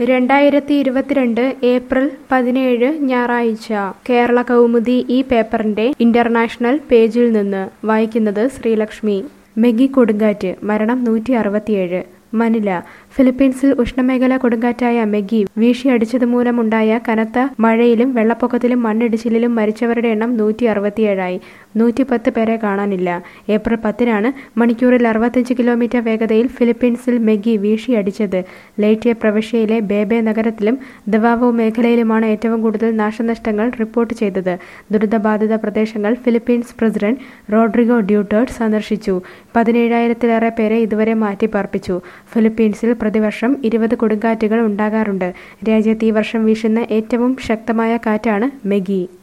രണ്ടായിരത്തി ഇരുപത്തിരണ്ട് ഏപ്രിൽ പതിനേഴ് ഞായറാഴ്ച കേരള കൗമുദി ഈ പേപ്പറിന്റെ ഇന്റർനാഷണൽ പേജിൽ നിന്ന് വായിക്കുന്നത് ശ്രീലക്ഷ്മി മെഗി കൊടുങ്കാറ്റ് മരണം നൂറ്റി അറുപത്തിയേഴ് മനില ഫിലിപ്പീൻസിൽ ഉഷ്ണമേഖലാ കൊടുങ്കാറ്റായ മെഗി വീശിയടിച്ചത് മൂലമുണ്ടായ കനത്ത മഴയിലും വെള്ളപ്പൊക്കത്തിലും മണ്ണിടിച്ചിലിലും മരിച്ചവരുടെ എണ്ണം നൂറ്റി അറുപത്തിയേഴായി നൂറ്റിപ്പത്ത് പേരെ കാണാനില്ല ഏപ്രിൽ പത്തിനാണ് മണിക്കൂറിൽ അറുപത്തഞ്ച് കിലോമീറ്റർ വേഗതയിൽ ഫിലിപ്പീൻസിൽ മെഗി വീശിയടിച്ചത് ലേറ്റ്യ പ്രവിശ്യയിലെ ബേബെ നഗരത്തിലും ദവാവോ മേഖലയിലുമാണ് ഏറ്റവും കൂടുതൽ നാശനഷ്ടങ്ങൾ റിപ്പോർട്ട് ചെയ്തത് ദുരിതബാധിത പ്രദേശങ്ങൾ ഫിലിപ്പീൻസ് പ്രസിഡന്റ് റോഡ്രിഗോ ഡ്യൂട്ടേർട്ട് സന്ദർശിച്ചു പതിനേഴായിരത്തിലേറെ പേരെ ഇതുവരെ മാറ്റിപ്പാർപ്പിച്ചു ഫിലിപ്പീൻസിൽ പ്രതിവർഷം ഇരുപത് കൊടുങ്കാറ്റുകൾ ഉണ്ടാകാറുണ്ട് രാജ്യത്ത് ഈ വർഷം വീശുന്ന ഏറ്റവും ശക്തമായ കാറ്റാണ് മെഗി